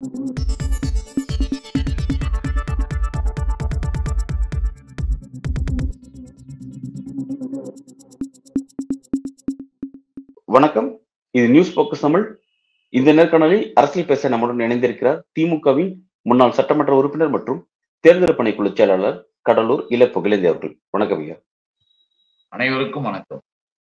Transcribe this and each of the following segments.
வணக்கம் இது news focus Tamil இந்த நேர்காணலில் அரசியல் பேச நம்முடன் இணைந்திருக்கிறார் திமுகவின் முன்னாள் சட்டமன்ற உறுப்பினர் மற்றும் தேர்தல் பணிக்குழு செயலாளர் கடலூர் இல புகழேந்தி அவர்கள் வணக்கம் ஐயா அனைவருக்கும் வணக்கம்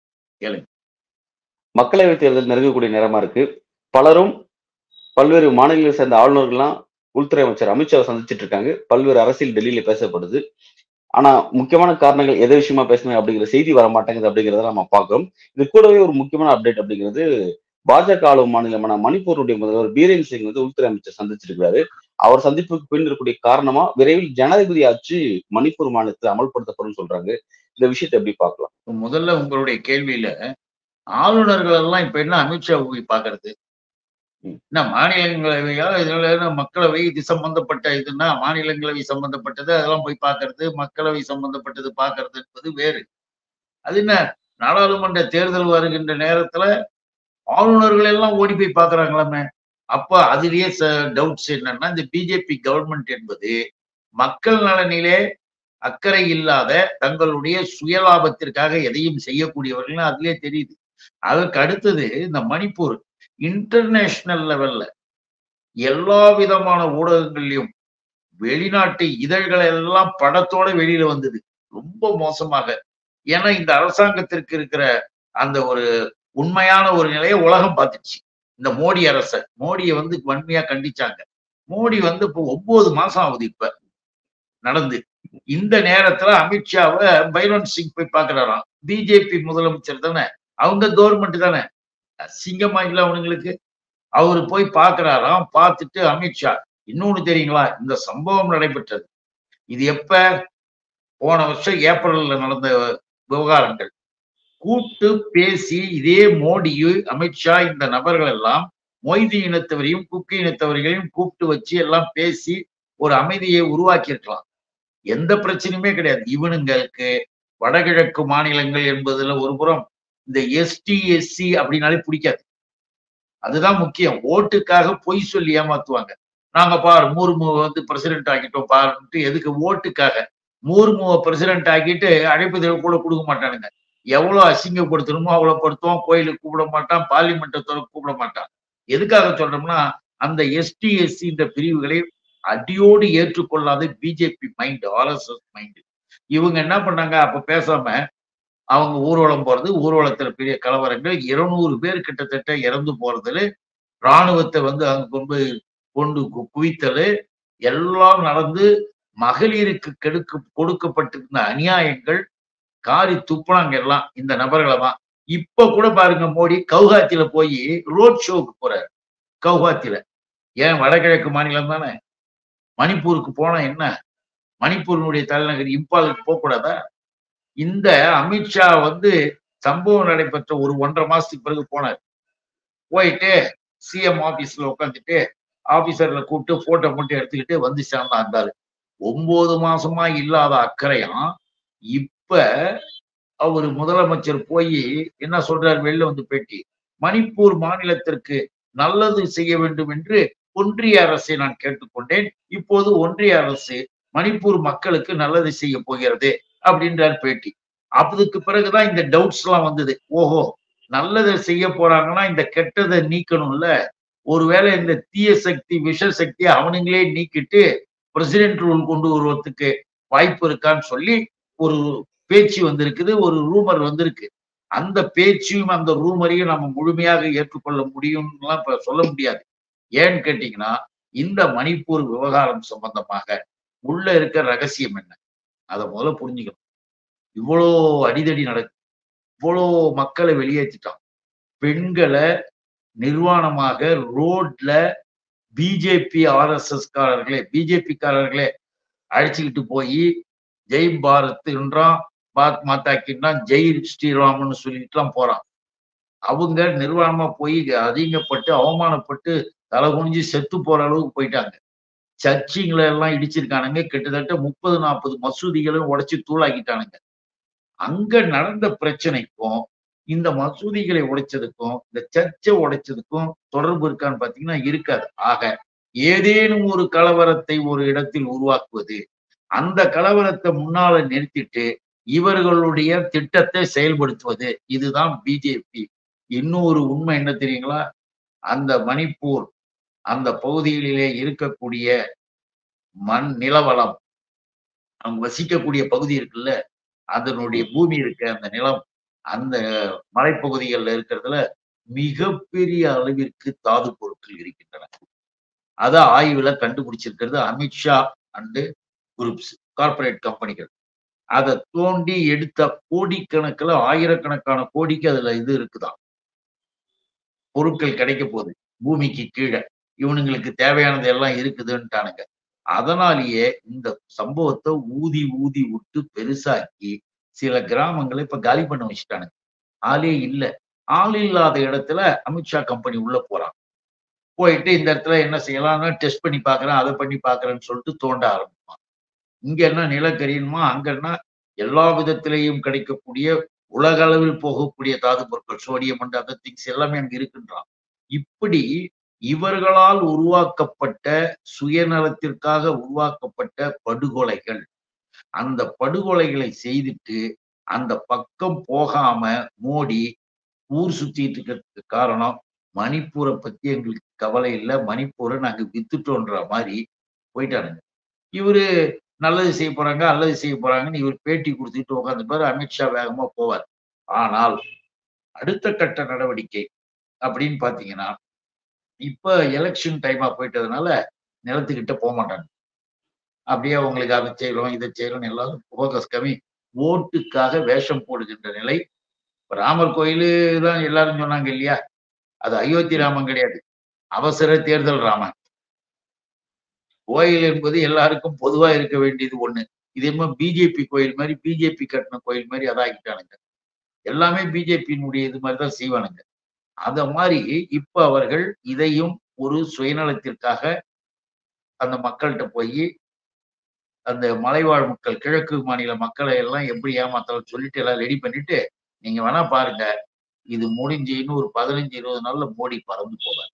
மக்களவைத் தேர்தல் நெருங்கக்கூடிய நேரமா இருக்கு பலரும் பல்வேறு மாநிலங்களை சேர்ந்த ஆளுநர்கள்லாம் உள்துறை அமைச்சர் அமித்ஷாவை சந்திச்சிட்டு இருக்காங்க பல்வேறு அரசியல் டெல்லியில பேசப்படுது ஆனா முக்கியமான காரணங்கள் எதை விஷயமா பேசணும் அப்படிங்கிற செய்தி வர மாட்டேங்குது அப்படிங்கிறத நம்ம பார்க்கிறோம் இது கூடவே ஒரு முக்கியமான அப்டேட் அப்படிங்கிறது பாஜக ஆளும் மாநிலமான மணிப்பூருடைய முதல்வர் பீரேன் சிங் வந்து உள்துறை அமைச்சர் சந்திச்சிருக்கிறாரு அவர் சந்திப்புக்கு பின் இருக்கக்கூடிய காரணமா விரைவில் ஜனாதிபதி ஆட்சி மணிப்பூர் மாநிலத்தில் அமல்படுத்தப்படும் சொல்றாங்க இந்த விஷயத்தை எப்படி பார்க்கலாம் முதல்ல உங்களுடைய கேள்வியில ஆளுநர்கள் எல்லாம் இப்ப என்ன அமித்ஷா போய் பாக்குறது ம். என்ன மாநிலங்களவையா இதுல என்ன மக்களவை இது சம்பந்தப்பட்ட இதுன்னா மாநிலங்களவை சம்பந்தப்பட்டது அதெல்லாம் போய் பார்க்கிறது மக்களவை சம்பந்தப்பட்டது பார்க்கிறது என்பது வேறு அது என்ன நாடாளுமன்ற தேர்தல் வருகின்ற நேரத்துல ஆளுநர்கள் எல்லாம் ஓடி போய் பாக்குறாங்களாமே அப்ப அதுலயே டவுட்ஸ் என்னன்னா இந்த பிஜேபி கவர்மெண்ட் என்பது மக்கள் நலனிலே அக்கறை இல்லாத தங்களுடைய சுயலாபத்திற்காக எதையும் செய்யக்கூடியவர்கள் அதுலயே தெரியுது அதற்கு அடுத்தது இந்த மணிப்பூர் இன்டர்நேஷனல் லெவல்ல எல்லா விதமான ஊடகங்கள்லயும் வெளிநாட்டு இதழ்கள் எல்லாம் படத்தோட வெளியில வந்தது ரொம்ப மோசமாக ஏன்னா இந்த அரசாங்கத்திற்கு இருக்கிற அந்த ஒரு உண்மையான ஒரு நிலையை உலகம் பார்த்துச்சு இந்த மோடி அரச மோடியை வந்து வன்மையா கண்டிச்சாங்க மோடி வந்து இப்போ ஒன்பது மாசம் ஆகுது இப்ப நடந்து இந்த நேரத்துல அமித்ஷாவை பைரன் சிங் போய் பாக்குறாராம் பிஜேபி முதலமைச்சர் தானே அவங்க கவர்மெண்ட் தானே சிங்கமா இல்ல அவனுங்களுக்கு அவரு போய் பாக்குறாராம் பார்த்துட்டு அமித்ஷா இன்னொன்னு தெரியுங்களா இந்த சம்பவம் நடைபெற்றது இது எப்ப போன வருஷம் ஏப்ரல்ல நடந்த விவகாரங்கள் கூட்டு பேசி இதே மோடி அமித்ஷா இந்த நபர்கள் எல்லாம் மொய்தி இனத்தவரையும் குக்கி இனத்தவர்களையும் கூப்பிட்டு வச்சு எல்லாம் பேசி ஒரு அமைதியை உருவாக்கி இருக்கலாம் எந்த பிரச்சனையுமே கிடையாது இவனுங்களுக்கு வடகிழக்கு மாநிலங்கள் என்பதுல ஒரு புறம் இந்த எஸ்டி எஸ்சி அப்படின்னாலே பிடிக்காது அதுதான் முக்கியம் ஓட்டுக்காக பொய் சொல்லி ஏமாத்துவாங்க நாங்க பார் மூர்முவை வந்து பிரசிடென்ட் ஆக்கிட்டோம் பாருன்ட்டு எதுக்கு ஓட்டுக்காக மூர்முவை பிரசிடென்ட் ஆக்கிட்டு அழைப்புதல் கூட கொடுக்க மாட்டானுங்க எவ்வளவு அசிங்கப்படுத்தணுமோ அவ்வளவு படுத்துவான் கோயிலுக்கு கூப்பிட மாட்டான் பார்லிமெண்ட்டை கூப்பிட மாட்டான் எதுக்காக சொல்றோம்னா அந்த எஸ்டி எஸ்சின்ற பிரிவுகளை அடியோடு ஏற்றுக்கொள்ளாத பிஜேபி மைண்ட் ஆர்எஸ்எஸ் மைண்ட் இவங்க என்ன பண்ணாங்க அப்ப பேசாம அவங்க ஊர்வலம் போறது ஊர்வலத்துல பெரிய கலவரங்கள் இருநூறு பேர் கிட்டத்தட்ட இறந்து போறதுல இராணுவத்தை வந்து அங்க கொண்டு கொண்டு குவித்தல் எல்லாம் நடந்து மகளிருக்கு கெடுக்க கொடுக்கப்பட்டிருந்த அநியாயங்கள் காரி துப்புனாங்க எல்லாம் இந்த நபர்களை தான் இப்ப கூட பாருங்க மோடி கவுஹாத்தில போய் ரோட் ஷோக்கு போறாரு கவுஹாத்தில ஏன் வடகிழக்கு மாநிலம் தானே மணிப்பூருக்கு போனா என்ன மணிப்பூரினுடைய தலைநகர் இம்பாலுக்கு போக கூடாதா இந்த அமித்ஷா வந்து சம்பவம் நடைபெற்ற ஒரு ஒன்றரை மாசத்துக்கு பிறகு போனார் போயிட்டு சிஎம் ஆபீஸ்ல உட்காந்துட்டு ஆபீசர்ல கூப்பிட்டு போட்டோ மட்டும் எடுத்துக்கிட்டு வந்து சேர்ந்தா இருந்தாரு ஒன்பது மாசமா இல்லாத அக்கறையும் இப்ப அவர் முதலமைச்சர் போய் என்ன சொல்றாரு வெளில வந்து பேட்டி மணிப்பூர் மாநிலத்திற்கு நல்லது செய்ய வேண்டும் என்று ஒன்றிய அரசை நான் கேட்டுக்கொண்டேன் இப்போது ஒன்றிய அரசு மணிப்பூர் மக்களுக்கு நல்லது செய்ய போகிறது அப்படின்றார் பேட்டி அதுக்கு பிறகுதான் இந்த டவுட்ஸ் எல்லாம் வந்தது ஓஹோ நல்லதை செய்ய போறாங்கன்னா இந்த கெட்டதை நீக்கணும்ல ஒருவேளை இந்த தீய சக்தி விஷ சக்தி அவனுங்களே நீக்கிட்டு பிரசிடென்ட் ரூல் கொண்டு வருவதற்கு வாய்ப்பு இருக்கான்னு சொல்லி ஒரு பேச்சு வந்திருக்குது ஒரு ரூமர் வந்திருக்கு அந்த பேச்சையும் அந்த ரூமரையும் நம்ம முழுமையாக ஏற்றுக்கொள்ள முடியும்லாம் இப்ப சொல்ல முடியாது ஏன்னு கேட்டீங்கன்னா இந்த மணிப்பூர் விவகாரம் சம்பந்தமாக உள்ள இருக்க ரகசியம் என்ன அதை முதல்ல புரிஞ்சுக்கணும் இவ்வளோ அடிதடி நடக்கு இவ்வளோ மக்களை வெளியேற்றிட்டான் பெண்களை நிர்வாணமாக ரோட்ல பிஜேபி ஆர்எஸ்எஸ் காரர்களே பிஜேபி காரர்களே அழைச்சிக்கிட்டு போய் ஜெய் பாரத் என்றான் பாத் மாதாக்கின்னா ஜெய் ஸ்ரீராம்னு சொல்லிட்டுலாம் போறான் அவங்க நிர்வாணமா போய் அதிகப்பட்டு அவமானப்பட்டு தலை குனிஞ்சு செத்து போற அளவுக்கு போயிட்டாங்க சர்ச்சிங்களை எல்லாம் இடிச்சிருக்கானுங்க கிட்டத்தட்ட முப்பது நாற்பது மசூதிகளும் உடைச்சு தூளாக்கிட்டானுங்க அங்க நடந்த பிரச்சனைக்கும் இந்த மசூதிகளை உடைச்சதுக்கும் இந்த சர்ச்சை உடைச்சதுக்கும் தொடர்பு இருக்கான்னு பாத்தீங்கன்னா இருக்காது ஆக ஏதேனும் ஒரு கலவரத்தை ஒரு இடத்தில் உருவாக்குவது அந்த கலவரத்தை முன்னால நிறுத்திட்டு இவர்களுடைய திட்டத்தை செயல்படுத்துவது இதுதான் பிஜேபி இன்னொரு உண்மை என்ன தெரியுங்களா அந்த மணிப்பூர் அந்த பகுதிகளிலே இருக்கக்கூடிய மண் நிலவளம் அவங்க வசிக்கக்கூடிய பகுதி இருக்குல்ல அதனுடைய பூமி இருக்க அந்த நிலம் அந்த மலைப்பகுதிகளில் இருக்கிறதுல மிகப்பெரிய அளவிற்கு தாது பொருட்கள் இருக்கின்றன அத ஆய்வுல கண்டுபிடிச்சிருக்கிறது அமித்ஷா அண்டு குரூப்ஸ் கார்ப்பரேட் கம்பெனிகள் அதை தோண்டி எடுத்த கோடிக்கணக்கில் ஆயிரக்கணக்கான கோடிக்கு அதுல இது இருக்குதாம் பொருட்கள் கிடைக்க போகுது பூமிக்கு கீழே இவனுங்களுக்கு தேவையானது எல்லாம் இருக்குதுன்ட்டானுங்க அதனாலேயே இந்த சம்பவத்தை ஊதி ஊதி விட்டு பெருசாக்கி சில கிராமங்களை இப்ப காலி பண்ண வச்சுட்டானுங்க ஆளே இல்ல ஆள் இல்லாத இடத்துல அமித்ஷா கம்பெனி உள்ள போறான் போயிட்டு இந்த இடத்துல என்ன செய்யலாம்னா டெஸ்ட் பண்ணி பாக்குறேன் அதை பண்ணி பாக்குறேன்னு சொல்லிட்டு தோண்ட ஆரம்பிப்பான் இங்க என்ன நிலக்கரியுமா அங்கன்னா எல்லா விதத்திலையும் கிடைக்கக்கூடிய உலக அளவில் போகக்கூடிய தாது பொருட்கள் சோடியம் அண்ட் அதர் திங்ஸ் எல்லாமே அங்க இருக்குன்றான் இப்படி இவர்களால் உருவாக்கப்பட்ட சுயநலத்திற்காக உருவாக்கப்பட்ட படுகொலைகள் அந்த படுகொலைகளை செய்துட்டு அந்த பக்கம் போகாம மோடி ஊர் சுத்திட்டு இருக்கிறதுக்கு காரணம் மணிப்பூரை பத்தி எங்களுக்கு கவலை இல்லை மணிப்பூரை நாங்க வித்துட்டோன்ற மாதிரி போயிட்டானுங்க இவரு நல்லது செய்ய போறாங்க அல்லது செய்ய போறாங்கன்னு இவர் பேட்டி கொடுத்துட்டு உட்காந்துப்பாரு அமித்ஷா வேகமா போவார் ஆனால் அடுத்த கட்ட நடவடிக்கை அப்படின்னு பாத்தீங்கன்னா இப்ப எலெக்ஷன் டைமா போயிட்டதுனால நிலத்துக்கிட்ட போக மாட்டாங்க அப்படியே அவங்களுக்கு அதை செய்யறோம் இதை செய்யறோம் எல்லாரும் போகஸ் கம்மி ஓட்டுக்காக வேஷம் போடுகின்ற நிலை ராமர் கோயிலு தான் எல்லாரும் சொன்னாங்க இல்லையா அது அயோத்தி ராமன் கிடையாது அவசர தேர்தல் ராமன் கோயில் என்பது எல்லாருக்கும் பொதுவா இருக்க வேண்டியது ஒண்ணு இது என்ன பிஜேபி கோயில் மாதிரி பிஜேபி கட்டின கோயில் மாதிரி அதாகிட்டானுங்க எல்லாமே பிஜேபியினுடைய இது மாதிரி தான் செய்வானுங்க அத மாதிரி இப்ப அவர்கள் இதையும் ஒரு சுயநலத்திற்காக அந்த மக்கள்கிட்ட போய் அந்த மலைவாழ் மக்கள் கிழக்கு மாநில மக்களை எல்லாம் எப்படி ஏமாத்தலாம் சொல்லிட்டு எல்லாம் ரெடி பண்ணிட்டு நீங்க வேணா பாருங்க இது முடிஞ்சு இன்னும் ஒரு பதினஞ்சு இருபது நாள்ல மோடி பறந்து போவார்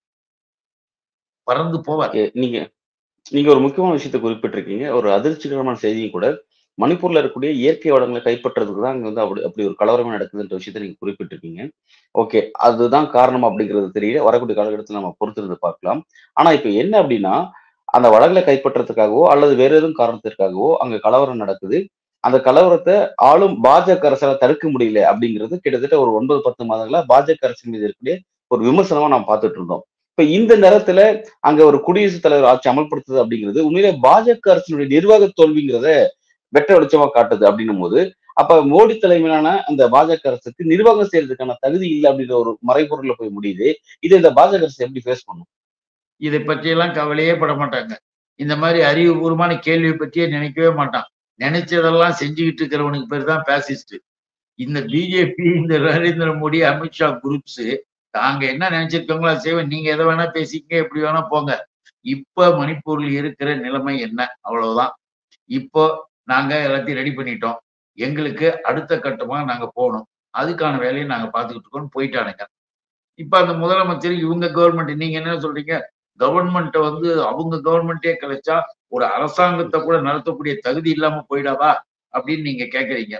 பறந்து போவார் ஏ, நீங்க நீங்க ஒரு முக்கியமான விஷயத்தை குறிப்பிட்டிருக்கீங்க ஒரு அதிர்ச்சிகரமான செய்தியும் கூட மணிப்பூர்ல இருக்கக்கூடிய இயற்கை வளங்களை கைப்பற்றுறதுக்கு தான் அங்க வந்து அப்படி அப்படி ஒரு கலவரமே நடக்குதுன்ற விஷயத்தை நீங்க குறிப்பிட்டிருக்கீங்க ஓகே அதுதான் காரணம் அப்படிங்கிறது தெரியல வரக்கூடிய காலகட்டத்தில் நம்ம பொறுத்திருந்து பார்க்கலாம் ஆனா இப்ப என்ன அப்படின்னா அந்த வளங்களை கைப்பற்றதுக்காகவோ அல்லது வேற எதுவும் காரணத்திற்காகவோ அங்க கலவரம் நடக்குது அந்த கலவரத்தை ஆளும் பாஜக அரசால தடுக்க முடியல அப்படிங்கிறது கிட்டத்தட்ட ஒரு ஒன்பது பத்து மாதங்களா பாஜக அரசின் மீது இருக்கக்கூடிய ஒரு விமர்சனமா நாம் பார்த்துட்டு இருந்தோம் இப்ப இந்த நேரத்துல அங்க ஒரு குடியரசுத் தலைவர் ஆட்சி அமல்படுத்துது அப்படிங்கிறது உண்மையிலே பாஜக அரசினுடைய நிர்வாக தோல்விங்கிறத வெட்ட வெளிச்சமா காட்டுது அப்படின்னும் போது அப்ப மோடி தலைமையிலான அந்த பாஜக அரசுக்கு நிர்வாகம் செய்யறதுக்கான தகுதி இல்லை அப்படின்ற ஒரு மறைபொருள்ல போய் முடியுது இதை இந்த பாஜக அரசு எப்படி ஃபேஸ் பண்ணும் இதை பற்றியெல்லாம் கவலையே பட மாட்டாங்க இந்த மாதிரி அறிவுபூர்வமான கேள்வியை பற்றியே நினைக்கவே மாட்டான் நினைச்சதெல்லாம் செஞ்சுக்கிட்டு இருக்கிறவனுக்கு பேர் தான் பேசிஸ்ட் இந்த பிஜேபி இந்த நரேந்திர மோடி அமித்ஷா குரூப்ஸ் தாங்க என்ன நினைச்சிருக்காங்களோ அதை செய்வேன் நீங்க எதை வேணா பேசிக்கங்க எப்படி வேணா போங்க இப்ப மணிப்பூரில் இருக்கிற நிலைமை என்ன அவ்வளவுதான் இப்போ நாங்க எல்லாத்தையும் ரெடி பண்ணிட்டோம் எங்களுக்கு அடுத்த கட்டமா நாங்க போகணும் அதுக்கான வேலையை நாங்க பார்த்துக்கிட்டு இருக்கோம்னு போயிட்டானுங்க இப்ப அந்த முதலமைச்சர் இவங்க கவர்மெண்ட் நீங்க என்ன சொல்றீங்க கவர்மெண்ட்டை வந்து அவங்க கவர்மெண்ட்டே கிடைச்சா ஒரு அரசாங்கத்தை கூட நடத்தக்கூடிய தகுதி இல்லாம போயிடாவா அப்படின்னு நீங்க கேக்குறீங்க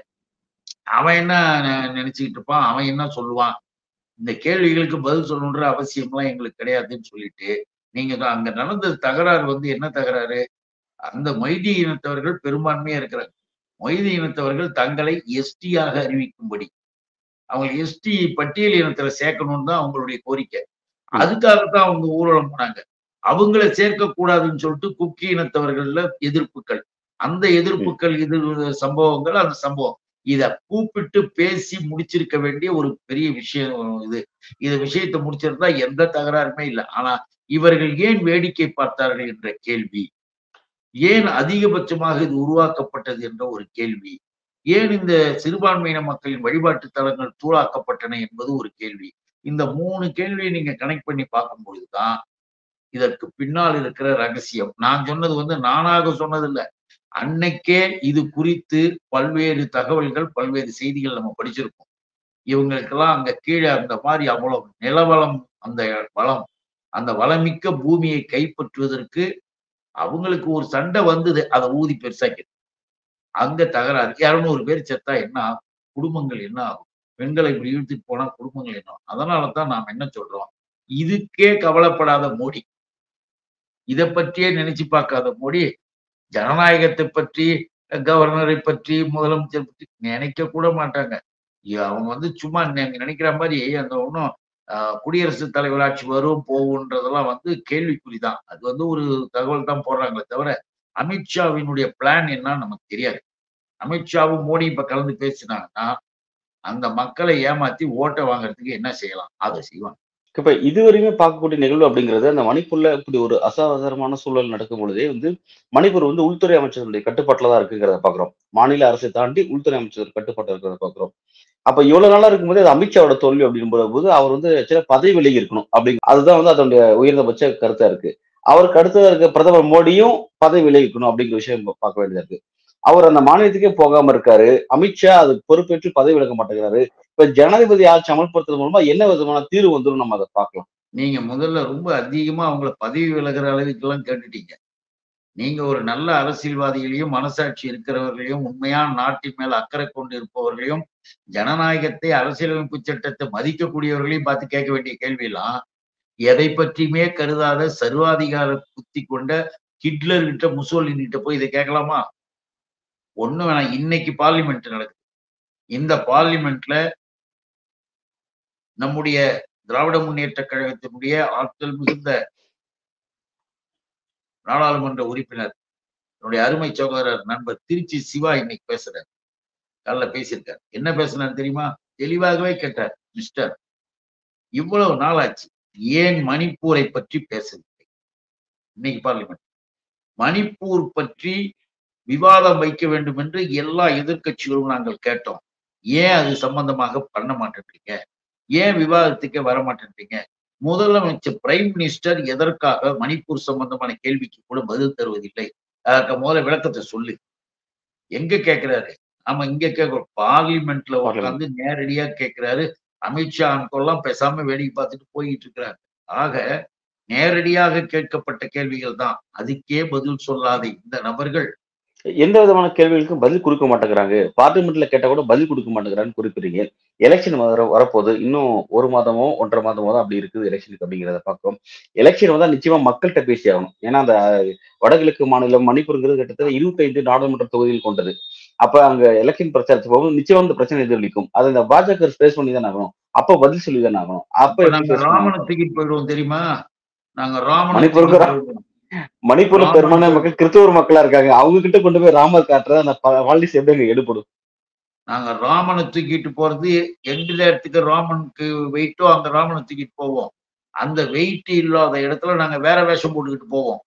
அவன் என்ன நெ- நினைச்சுக்கிட்டு இருப்பான் அவன் என்ன சொல்லுவான் இந்த கேள்விகளுக்கு பதில் சொல்லணுன்ற அவசியம்லாம் எங்களுக்கு கிடையாதுன்னு சொல்லிட்டு நீங்க தான் அங்க நடந்த தகராறு வந்து என்ன தகராறு அந்த மொய்தி இனத்தவர்கள் பெரும்பான்மையா இருக்கிறாங்க மொய்தி இனத்தவர்கள் தங்களை எஸ்டியாக அறிவிக்கும்படி அவங்க எஸ்டி பட்டியல் இனத்துல சேர்க்கணும்னு தான் அவங்களுடைய கோரிக்கை ம். அதுக்காகத்தான் அவங்க ஊர்வலம் போனாங்க அவங்கள சேர்க்க கூடாதுன்னு சொல்லிட்டு குக்கி இனத்தவர்கள்ல எதிர்ப்புகள் அந்த எதிர்ப்புகள் இது சம்பவங்கள் அந்த சம்பவம் இத கூப்பிட்டு பேசி முடிச்சிருக்க வேண்டிய ஒரு பெரிய விஷயம் இது இது விஷயத்தை முடிச்சிருந்தா எந்த தகராறுமே இல்லை ஆனா இவர்கள் ஏன் வேடிக்கை பார்த்தார்கள் என்ற கேள்வி ஏன் அதிகபட்சமாக இது உருவாக்கப்பட்டது என்ற ஒரு கேள்வி ஏன் இந்த சிறுபான்மையின மக்களின் வழிபாட்டு தலங்கள் தூளாக்கப்பட்டன என்பது ஒரு கேள்வி இந்த மூணு கேள்வியை நீங்க கனெக்ட் பண்ணி பார்க்கும் பொழுதுதான் இதற்கு பின்னால் இருக்கிற ரகசியம் நான் சொன்னது வந்து நானாக சொன்னதில்லை அன்னைக்கே இது குறித்து பல்வேறு தகவல்கள் பல்வேறு செய்திகள் நம்ம படிச்சிருக்கோம் இவங்களுக்கெல்லாம் அங்க கீழே அந்த மாதிரி அவ்வளவு நிலவளம் அந்த வளம் அந்த வளமிக்க பூமியை கைப்பற்றுவதற்கு அவங்களுக்கு ஒரு சண்டை வந்தது அதை ஊதி பெருசாக்கி அங்க தகராறு இருநூறு பேர் செத்தா என்ன ஆகும் குடும்பங்கள் என்ன ஆகும் பெண்களை இப்படி இழுத்துட்டு போனா குடும்பங்கள் என்ன ஆகும் அதனால தான் நாம் என்ன சொல்றோம் இதுக்கே கவலைப்படாத மோடி இதை பற்றியே நினைச்சு பார்க்காத மோடி ஜனநாயகத்தை பற்றி கவர்னரை பற்றி முதலமைச்சர் பற்றி நினைக்க கூட மாட்டாங்க ஐயோ, அவங்க வந்து சும்மா நீங்க நினைக்கிற மாதிரி அந்த ஒன்றும் குடியரசுத் தலைவர் ஆட்சி வரும் போகுன்றதெல்லாம் வந்து கேள்விக்குறிதான் அது வந்து ஒரு தகவல் தான் போடுறாங்களே தவிர அமித்ஷாவினுடைய பிளான் என்னன்னு நமக்கு தெரியாது அமித்ஷாவும் மோடி இப்ப கலந்து பேசினாங்கன்னா அந்த மக்களை ஏமாத்தி ஓட்டை வாங்குறதுக்கு என்ன செய்யலாம் அதை செய்வாங்க இப்ப இதுவரையுமே பார்க்கக்கூடிய நிகழ்வு அப்படிங்கிறது அந்த மணிப்பூர்ல இப்படி ஒரு அசாதாரணமான சூழல் நடக்கும் பொழுதே வந்து மணிப்பூர் வந்து உள்துறை அமைச்சர்களுடைய கட்டுப்பாட்டுல தான் இருக்குங்கிறத பாக்குறோம் மாநில அரசை தாண்டி உள்துறை அமைச்சர் கட்டுப்பாட்டு இருக்கிறத பாக்குறோம் அப்ப இவ்வளவு நாளா இருக்கும்போது அது அமித்ஷாவோட தோல்வி அப்படின்னு போது அவர் வந்து ஆக்சுவலா பதவி விலகி இருக்கணும் அப்படிங்க அதுதான் வந்து அதனுடைய உயர்ந்தபட்ச கருத்தா இருக்கு அவருக்கு அடுத்ததா இருக்க பிரதமர் மோடியும் பதவி விலகி இருக்கணும் அப்படிங்கிற விஷயம் பா- பார்க்க வேண்டியதா இருக்கு அவர் அந்த மாநிலத்துக்கே போகாம இருக்காரு அமித்ஷா அது பொறுப்பேற்று பதவி விலக மாட்டேங்கிறாரு இப்ப ஜனாதிபதி ஆட்சி அமல்படுத்துறது மூலமா என்ன விதமான தீர்வு வந்துடும் நம்ம அதை பார்க்கலாம் நீங்க முதல்ல ரொம்ப அதிகமா அவங்கள பதவி விலகிற அளவுக்கு எல்லாம் கேட்டுட்டீங்க நீங்க ஒரு நல்ல அரசியல்வாதிகளையும் மனசாட்சி இருக்கிறவர்களையும் உண்மையான நாட்டின் மேல் அக்கறை கொண்டு இருப்பவர்களையும் ஜனநாயகத்தை அரசியலமைப்பு சட்டத்தை மதிக்கக்கூடியவர்களையும் பார்த்து கேட்க வேண்டிய கேள்வியெல்லாம் எதை பற்றியுமே கருதாத சர்வாதிகார புத்தி கொண்ட ஹிட்லர் கிட்ட முசோலினி கிட்ட போய் இதை கேட்கலாமா ஒண்ணு வேணாம் இன்னைக்கு பார்லிமெண்ட் நடக்குது இந்த பார்லிமெண்ட்ல நம்முடைய திராவிட முன்னேற்ற கழகத்தினுடைய ஆற்றல் மிகுந்த நாடாளுமன்ற உறுப்பினர் என்னுடைய அருமை சகோதரர் நண்பர் திருச்சி சிவா இன்னைக்கு பேசுறார் காலைல பேசியிருக்கார் என்ன பேசுனார் தெரியுமா தெளிவாகவே கேட்டார் மிஸ்டர் இவ்வளவு நாளாச்சு ஏன் மணிப்பூரை பற்றி பேசவில்லை இன்னைக்கு பார்லிமெண்ட் மணிப்பூர் பற்றி விவாதம் வைக்க வேண்டும் என்று எல்லா எதிர்க்கட்சிகளும் நாங்கள் கேட்டோம் ஏன் அது சம்பந்தமாக பண்ண மாட்டேன்றீங்க ஏன் விவாதத்துக்கே வர மாட்டேன்றீங்க முதலமைச்சர் பிரைம் மினிஸ்டர் எதற்காக மணிப்பூர் சம்பந்தமான கேள்விக்கு கூட பதில் தருவதில்லை அதற்கு முதல்ல விளக்கத்தை சொல்லு எங்க கேக்குறாரு ஆமா இங்க கேட்க பார்லிமெண்ட்ல உட்கார்ந்து நேரடியா கேட்கிறாரு அமித்ஷா அன்கெல்லாம் பேசாம வேடிக்கை பார்த்துட்டு போயிட்டு இருக்கிறாரு ஆக நேரடியாக கேட்கப்பட்ட கேள்விகள் தான் அதுக்கே பதில் சொல்லாத இந்த நபர்கள் எந்த விதமான கேள்விகளுக்கும் பதில் கொடுக்க மாட்டேங்கிறாங்க பார்லிமெண்ட்ல கேட்டா கூட பதில் கொடுக்க மாட்டேங்கிறான்னு குறிப்பிடுறீங்க எலெக்ஷன் வர வரப்போகுது இன்னும் ஒரு மாதமோ ஒன்றரை மாதமோ தான் அப்படி இருக்குது எலெக்ஷனுக்கு அப்படிங்கிறத பார்க்கிறோம் எலெக்ஷன் வந்தா நிச்சயமா மக்கள்கிட்ட பேசி ஆகணும் ஏன்னா அந்த வடகிழக்கு மாநிலம் மணிப்பூருங்கிறது கிட்டத்தட்ட இருபத்தைந்து நாடாளுமன்ற தொகுதிகள் கொண்டது அப்ப அங்க எலெக்ஷன் பிரச்சாரத்துக்கு போகும்போது நிச்சயம் இந்த பிரச்சனை எதிரொலிக்கும் அதை இந்த பாஜக ஃபேஸ் பண்ணி தான் ஆகணும் அப்ப பதில் சொல்லி தான் ஆகணும் அப்ப இப்ப எப்படி நாங்க face பண்ணணும்? ராமனை தூக்கிட்டு போயிடுவோம் தெரியுமா நாங்க ராமனை மணிப்பூருக்கு தூக்கிட்டு போயிடுவோம். மணிப்பூர்ல ராமன் பெரும்பாலான மக்கள் கிறிஸ்தவர் மக்களா இருக்காங்க அவங்க கிட்ட கொண்டு போய் ராமர் காட்டுறது அந்த பாலிசி எப்படி அங்க எடுபடும் நாங்க ராமனை தூக்கிட்டு போறது எந்த இடத்துக்கு ராமனுக்கு வெயிட்டோ அந்த ராமனை தூக்கிட்டு போவோம் அந்த வெயிட் இல்லாத இடத்துல நாங்க வேற வேஷம் போட்டுக்கிட்டு போவோம்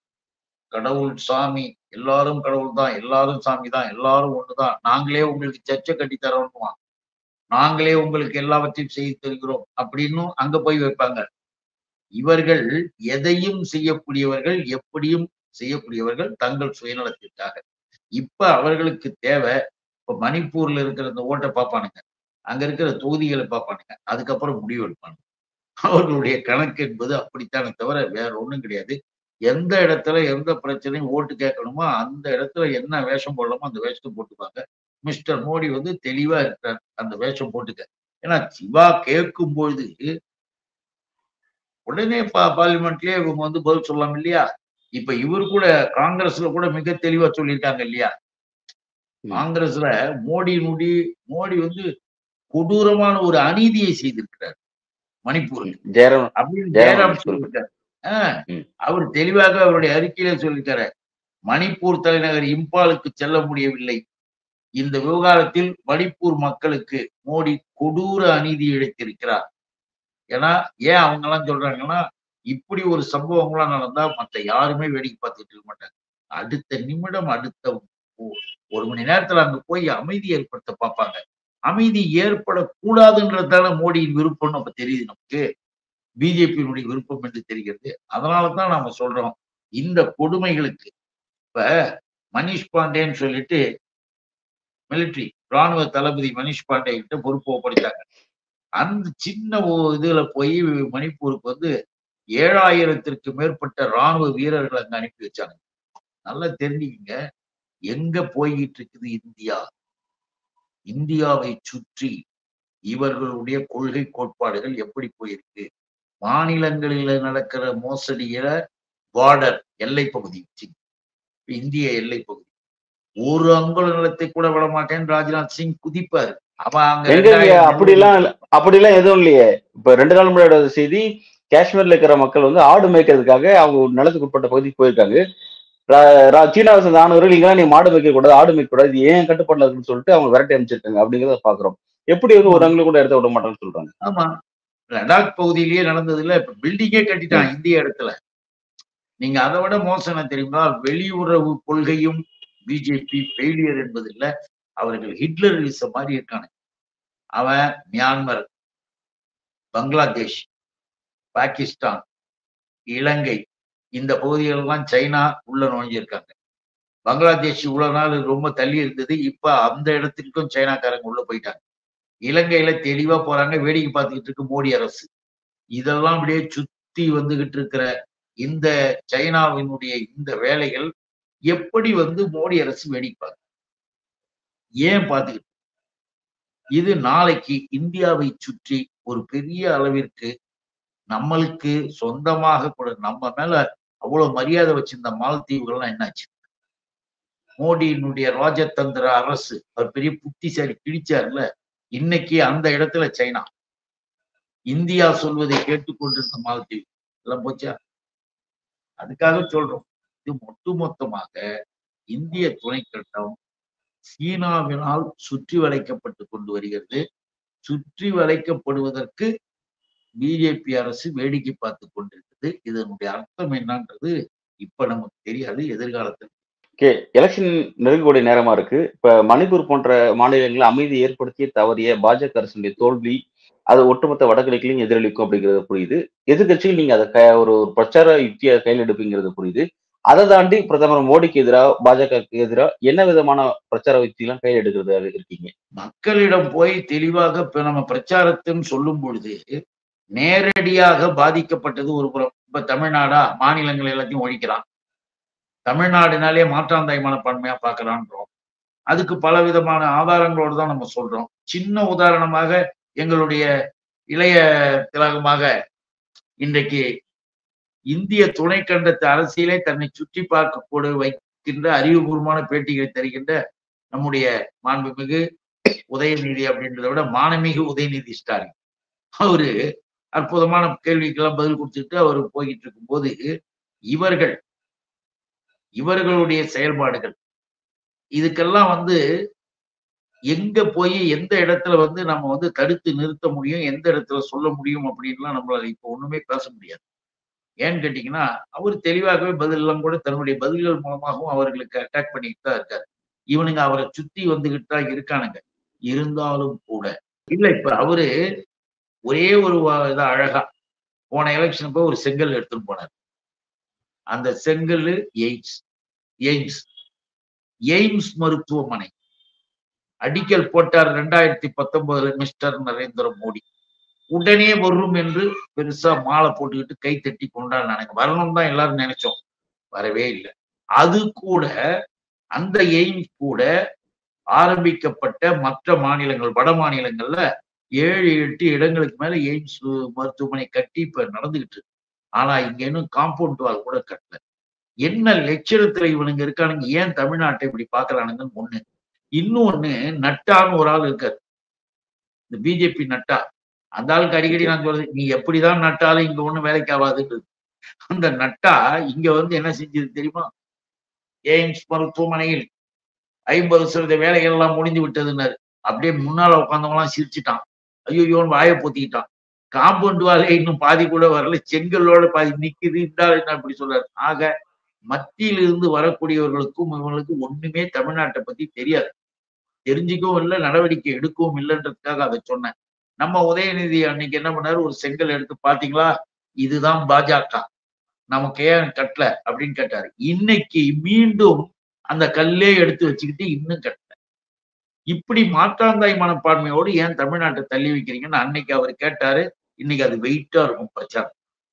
கடவுள் சாமி எல்லாரும் கடவுள் தான் எல்லாரும் சாமி தான் எல்லாரும் ஒண்ணுதான் நாங்களே உங்களுக்கு சர்ச்சை கட்டி தரோம் நாங்களே உங்களுக்கு எல்லாவற்றையும் செய்து தருகிறோம் அப்படின்னும் அங்க போய் வைப்பாங்க இவர்கள் எதையும் செய்யக்கூடியவர்கள் எப்படியும் செய்யக்கூடியவர்கள் தங்கள் சுயநலத்திற்காக இப்ப அவர்களுக்கு தேவை இப்ப மணிப்பூர்ல இருக்கிற இந்த ஓட்டை பார்ப்பானுங்க அங்க இருக்கிற தொகுதிகளை பார்ப்பானுங்க அதுக்கப்புறம் முடிவு எடுப்பானுங்க அவர்களுடைய கணக்கு என்பது அப்படித்தானே தவிர வேற ஒண்ணும் கிடையாது எந்த இடத்துல எந்த பிரச்சனையும் ஓட்டு கேட்கணுமோ அந்த இடத்துல என்ன வேஷம் போடலாமோ அந்த வேஷத்தை போட்டுப்பாங்க மிஸ்டர் மோடி வந்து தெளிவா இருக்கிறார் அந்த வேஷம் போட்டுக்க ஏன்னா சிவா கேட்கும் பொழுது உடனே பா பார்லிமெண்ட்லயே இவங்க வந்து பதில் சொல்லலாம் இல்லையா இப்ப இவர் கூட காங்கிரஸ்ல கூட மிக தெளிவா சொல்லியிருக்காங்க இல்லையா ம். காங்கிரஸ்ல மோடி நுடி மோடி வந்து கொடூரமான ஒரு அநீதியை செய்திருக்கிறார் மணிப்பூருக்கு ஜெயராம் அப்படின்னு ஜெயராம் ஜெயராம் சொல்லியிருக்காரு. சொல்லியிருக்காரு ஆஹ் ம். அவர் தெளிவாக அவருடைய அறிக்கையில சொல்லியிருக்காரு மணிப்பூர் தலைநகர் இம்பாலுக்கு செல்ல முடியவில்லை இந்த விவகாரத்தில் மணிப்பூர் மக்களுக்கு மோடி கொடூர அநீதி இழைத்திருக்கிறார் ஏன்னா ஏன் அவங்க எல்லாம் சொல்றாங்கன்னா இப்படி ஒரு சம்பவங்கள்லாம் நடந்தா மத்த யாருமே வேடிக்கை பார்த்துட்டு இருக்க மாட்டாங்க அடுத்த நிமிடம் அடுத்த ஒ- ஒரு மணி நேரத்துல அங்க போய் அமைதி ஏற்படுத்த பார்ப்பாங்க அமைதி ஏற்படக்கூடாதுன்றதான மோடியின் விருப்பம்னு அப்ப தெரியுது நமக்கு பிஜேபியினுடைய விருப்பம் என்று தெரிகிறது அதனாலதான் நாம சொல்றோம் இந்த கொடுமைகளுக்கு இப்ப மனிஷ் பாண்டேன்னு சொல்லிட்டு மிலிட்ரி ராணுவ தளபதி மனிஷ் பாண்டே கிட்ட பொறுப்பு ஒப்படைத்தாங்க அந்த சின்ன ஒ- இதுல போய் மணிப்பூருக்கு வந்து ஏழாயிரத்திற்கு மேற்பட்ட ராணுவ வீரர்கள் அங்க அனுப்பி வச்சாங்க நல்லா தெரிஞ்சுக்கிங்க எங்க போய்கிட்டு இருக்குது இந்தியா இந்தியாவை சுற்றி இவர்களுடைய கொள்கை கோட்பாடுகள் எப்படி போயிருக்கு மாநிலங்களில நடக்கிற மோசடியில பார்டர் எல்லை பகுதி இந்திய எல்லை பகுதி ஒரு அங்குல நிலத்தை கூட விட மாட்டேன்னு ராஜ்நாத் சிங் குதிப்பாரு அவன் அங்க எங்க ரெண்டாயிரம் அப்படிலாம் இல்ல- அப்படிலாம் எதுவும் இல்லையே இப்ப ரெண்டு நாள் முன்னாடி செய்தி காஷ்மீர்ல இருக்கிற மக்கள் வந்து ஆடு மேய்க்கிறதுக்காக அவங்க ஒரு நிலத்துக்கு உட்பட்ட பகுதிக்கு போயிருக்காங்க ரா- ரா- சீனாவை சேர்ந்த ஆணவர்கள் இங்கெல்லாம் நீ மாடு மேய்க்க கூடாது ஆடு மேய்க்க கூடாது இது ஏன் கட்டுப்பாடுல இருக்குன்னு சொல்லிட்டு அவங்க விரட்டி அமைச்சிருக்காங்க அப்படிங்கிறத பாக்குறோம் எப்படி வந்து ஒரு அங்குல கூட எடுத்து விட மாட்டேன்னு சொல்றாங்க ஆமா லடாக் பகுதியிலேயே நடந்ததுல இப்ப பில்டிங்கே கட்டிட்டான் இந்திய இடத்துல நீங்க அதை விட மோசம் என்ன தெரியுமா வெளியுறவு கொள்கையும் பிஜேபி ஃபெயிலியர் என்பது இல்ல அவர்கள் ஹிட்லரிசம் மாதிரி இருக்கானு அவன் மியான்மர் பங்களாதேஷ் பாகிஸ்தான் இலங்கை இந்த பகுதிகளெல்லாம் சைனா உள்ள நுழைஞ்சிருக்காங்க பங்களாதேஷ் இவ்வளவு நாள் ரொம்ப தள்ளி இருந்தது இப்ப அந்த இடத்துக்கும் சைனாக்காரங்க உள்ள போயிட்டாங்க இலங்கையில தெளிவா போறாங்க வேடிக்கை பார்த்துக்கிட்டு இருக்கு மோடி அரசு இதெல்லாம் அப்படியே சுத்தி வந்துகிட்டு இருக்கிற இந்த சைனாவினுடைய இந்த வேலைகள் எப்படி வந்து மோடி அரசு வேடிக்கை பார்க்குது ஏன் பார்த்துக்கிட்டு இது நாளைக்கு இந்தியாவை சுற்றி ஒரு பெரிய அளவிற்கு நம்மளுக்கு சொந்தமாக கூட நம்ம மேல அவ்வளவு மரியாதை வச்சிருந்த மாலத்தீவுகள்லாம் என்னாச்சு மோடியினுடைய ராஜதந்திர அரசு அவர் பெரிய புத்திசாலி கிழிச்சார்ல இன்னைக்கு அந்த இடத்துல சைனா இந்தியா சொல்வதை கேட்டுக்கொண்டிருந்த மாலத்தீவு எல்லாம் போச்சா அதுக்காக சொல்றோம் இது ஒட்டுமொத்தமாக இந்திய துணைக்கண்டம் சீனாவினால் சுற்றி வளைக்கப்பட்டு கொண்டு வருகிறது சுற்றி வளைக்கப்படுவதற்கு பிஜேபி அரசு வேடிக்கை பார்த்து கொண்டிருக்குது இதனுடைய அர்த்தம் என்னன்றது இப்ப நமக்கு தெரியாது எதிர்காலத்தில் ஓகே எலெக்ஷன் நெருங்கக்கூடிய நேரமா இருக்கு இப்ப மணிப்பூர் போன்ற மாநிலங்களில் அமைதி ஏற்படுத்திய தவறிய பாஜக அரசுடைய தோல்வி அது ஒட்டுமொத்த வடகிழக்கிலையும் எதிரொலிக்கும் அப்படிங்கிறது புரியுது எதிர்கட்சியில் நீங்க அதை க- ஒரு ஒரு பிரச்சார யுக்தியை கையில் எடுப்பீங்கிறது புரியுது அதை தாண்டி பிரதமர் மோடிக்கு எதிராக பாஜகவுக்கு எதிராக என்ன விதமான பிரச்சார யுக்தியெல்லாம் கையில் எடுக்கிறது இருக்கீங்க மக்களிடம் போய் தெளிவாக இப்ப நம்ம பிரச்சாரத்தின்னு சொல்லும் பொழுது நேரடியாக பாதிக்கப்பட்டது ஒரு புறம் இப்ப தமிழ்நாடா மாநிலங்கள் எல்லாத்தையும் ஒழிக்கிறான் தமிழ்நாடுனாலே மாற்றாந்தாய் மனப்பான்மையா பார்க்கலான்றோம் அதுக்கு பல விதமான ஆதாரங்களோடு தான் நம்ம சொல்றோம் சின்ன உதாரணமாக எங்களுடைய இளைய திலகமாக இன்றைக்கு இந்திய துணைக்கண்டத்து அரசியலை தன்னை சுற்றி பார்க்க கூட வைக்கின்ற அறிவுபூர்வமான பேட்டிகளை தருகின்ற நம்முடைய மாண்புமிகு உதயநிதி அப்படின்றத விட மானமிகு உதயநிதி ஸ்டாலின் அவரு அற்புதமான கேள்விக்கெல்லாம் பதில் கொடுத்துட்டு அவர் போய்கிட்டு இருக்கும்போது இவர்கள் இவர்களுடைய செயல்பாடுகள் இதுக்கெல்லாம் வந்து எங்க போய் எந்த இடத்துல வந்து நம்ம வந்து தடுத்து நிறுத்த முடியும் எந்த இடத்துல சொல்ல முடியும் அப்படின்லாம் நம்மளால இப்ப ஒண்ணுமே பேச முடியாது ஏன்னு கேட்டீங்கன்னா அவர் தெளிவாகவே பதில் எல்லாம் கூட தன்னுடைய பதில்கள் மூலமாகவும் அவர்களுக்கு அட்டாக் பண்ணிட்டு தான் இருக்காரு இவனுங்க அவரை சுத்தி வந்துகிட்டு தான் இருக்கானுங்க இருந்தாலும் கூட இல்ல இப்ப அவரு ஒரே ஒரு வா- இதா அழகா போன எலெக்ஷன் போய் ஒரு செங்கல் எடுத்துட்டு போனார் அந்த செங்கல் எய்ம்ஸ் எய்ம்ஸ் எய்ம்ஸ் மருத்துவமனை அடிக்கல் போட்டார் ரெண்டாயிரத்தி பத்தொன்பதுல மிஸ்டர் நரேந்திர மோடி உடனே வரும் என்று பெருசா மாலை போட்டுக்கிட்டு கை தட்டி கொண்டாடினாங்க வரணும் தான் எல்லாரும் நினைச்சோம் வரவே இல்லை அது கூட அந்த எய்ம்ஸ் கூட ஆரம்பிக்கப்பட்ட மற்ற மாநிலங்கள் வட மாநிலங்கள்ல ஏழு எட்டு இடங்களுக்கு மேல எய்ம்ஸ் மருத்துவமனை கட்டி இப்ப நடந்துகிட்டு இருக்கு ஆனா இங்க இன்னும் காம்பவுண்ட் வால் கூட கட்டல என்ன லட்சணத்துல இவனுங்க இருக்கானுங்க ஏன் தமிழ்நாட்டை இப்படி பாக்குறானுங்கன்னு ஒண்ணு இன்னொன்னு நட்டான்னு ஒரு ஆள் இருக்காரு இந்த பிஜேபி நட்டா அந்த ஆளுக்கு அடிக்கடி நான் சொல்றது நீ எப்படிதான் நட்டாலும் இங்க ஒண்ணும் வேலைக்கு ஆகாதுன்றது அந்த நட்டா இங்க வந்து என்ன செஞ்சது தெரியுமா எய்ம்ஸ் மருத்துவமனையில் ஐம்பது சதவீத வேலைகள் எல்லாம் முடிந்து விட்டதுன்னாரு அப்படியே முன்னால உட்காந்தவங்க எல்லாம் சிரிச்சிட்டான் ஐயோன்னு வாயை பொத்திக்கிட்டான் காம்பவுண்ட் வாலே இன்னும் பாதி கூட வரல செங்கல்லோட பாதி நிக்குது இந்த ஆளு என்ன அப்படி சொல்றாரு ஆக மத்தியில இருந்து வரக்கூடியவர்களுக்கும் இவங்களுக்கும் ஒண்ணுமே தமிழ்நாட்டை பத்தி தெரியாது தெரிஞ்சுக்கவும் இல்லை நடவடிக்கை எடுக்கவும் இல்லைன்றதுக்காக அதை சொன்னேன் நம்ம உதயநிதி அன்னைக்கு என்ன பண்ணாரு ஒரு செங்கல் எடுத்து பாத்தீங்களா இதுதான் பாஜக நமக்கு ஏன் கட்டல அப்படின்னு கேட்டாரு இன்னைக்கு மீண்டும் அந்த கல்லே எடுத்து வச்சுக்கிட்டு இன்னும் கட்டல இப்படி மாற்றாந்தாய் மனப்பான்மையோடு ஏன் தமிழ்நாட்டை தள்ளி வைக்கிறீங்கன்னு அன்னைக்கு அவர் கேட்டாரு இன்னைக்கு அது வெயிட்டா இருக்கும் பிரச்சாரம்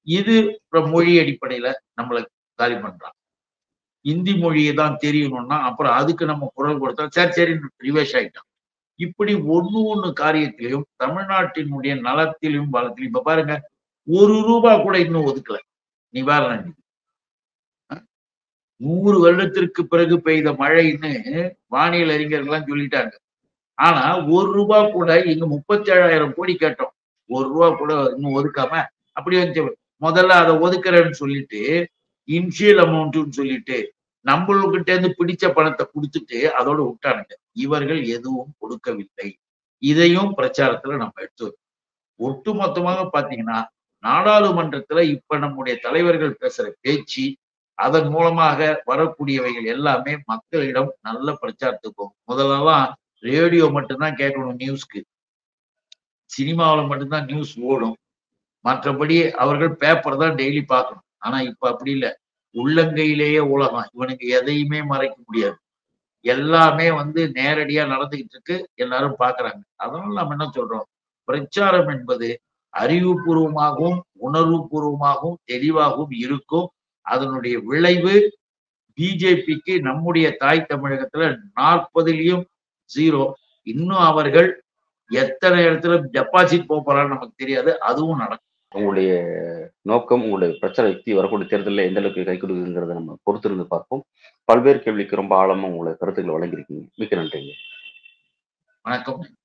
இது அப்புறம் மொழி அடிப்படையில நம்மளை காலி பண்றான் இந்தி மொழியை தான் தெரியணும்னா அப்புறம் அதுக்கு நம்ம குரல் கொடுத்தா சரி சரி ரிவேஷ் ஆயிட்டான் இப்படி ஒண்ணு ஒண்ணு காரியத்திலையும் தமிழ்நாட்டினுடைய நலத்திலும் வளத்திலும் இப்ப பாருங்க ஒரு ரூபாய் கூட இன்னும் ஒதுக்கல நிவாரண நிதி அஹ் நூறு வருடத்திற்கு பிறகு பெய்த மழைன்னு வானியல் அறிஞர்கள்லாம் சொல்லிட்டாங்க ஆனா ஒரு ரூபாய் கூட இங்க முப்பத்தி ஏழாயிரம் கோடி கேட்டோம் ஒரு ரூபா கூட இன்னும் ஒதுக்காம அப்படி வந்து முதல்ல அதை ஒதுக்குறேன்னு சொல்லிட்டு இன்ஷியல் அமௌண்ட்னு சொல்லிட்டு நம்மளுக்கிட்ட இருந்து பிடிச்ச பணத்தை கொடுத்துட்டு அதோட விட்டானுங்க இவர்கள் எதுவும் கொடுக்கவில்லை இதையும் பிரச்சாரத்துல நம்ம எடுத்து ஒட்டு மொத்தமாக பாத்தீங்கன்னா நாடாளுமன்றத்துல இப்ப நம்முடைய தலைவர்கள் பேசுற பேச்சு அதன் மூலமாக வரக்கூடியவைகள் எல்லாமே மக்களிடம் நல்ல பிரச்சாரத்துக்கு போகும் முதல்லலாம் ரேடியோ மட்டும்தான் கேட்கணும் நியூஸ்க்கு சினிமாவில் மட்டும்தான் நியூஸ் ஓடும் மற்றபடி அவர்கள் பேப்பர் தான் டெய்லி பார்க்கணும் ஆனா இப்ப அப்படி இல்லை உள்ளங்கையிலேயே உலகம் இவனுக்கு எதையுமே மறைக்க முடியாது எல்லாமே வந்து நேரடியா நடந்துகிட்டு இருக்கு எல்லாரும் பாக்குறாங்க அதனால நம்ம என்ன சொல்றோம் பிரச்சாரம் என்பது அறிவுபூர்வமாகவும் உணர்வுபூர்வமாகவும் தெளிவாகவும் இருக்கும் அதனுடைய விளைவு பிஜேபிக்கு நம்முடைய தாய் தமிழகத்துல நாற்பதுலயும் ஜீரோ இன்னும் அவர்கள் எத்தனை இடத்துல டெபாசிட் போக போறான்னு நமக்கு தெரியாது அதுவும் நடக்கும் உங்களுடைய நோக்கம் உங்களுடைய பிரச்சார யுக்தி வரக்கூடிய தேர்தலில் எந்த அளவுக்கு கை கொடுக்குங்கிறத நம்ம பொறுத்திருந்து பார்ப்போம் பல்வேறு கேள்விக்கு ரொம்ப ஆழமா உங்களை கருத்துக்களை வழங்கியிருக்கீங்க மிக்க நன்றிங்க வணக்கம்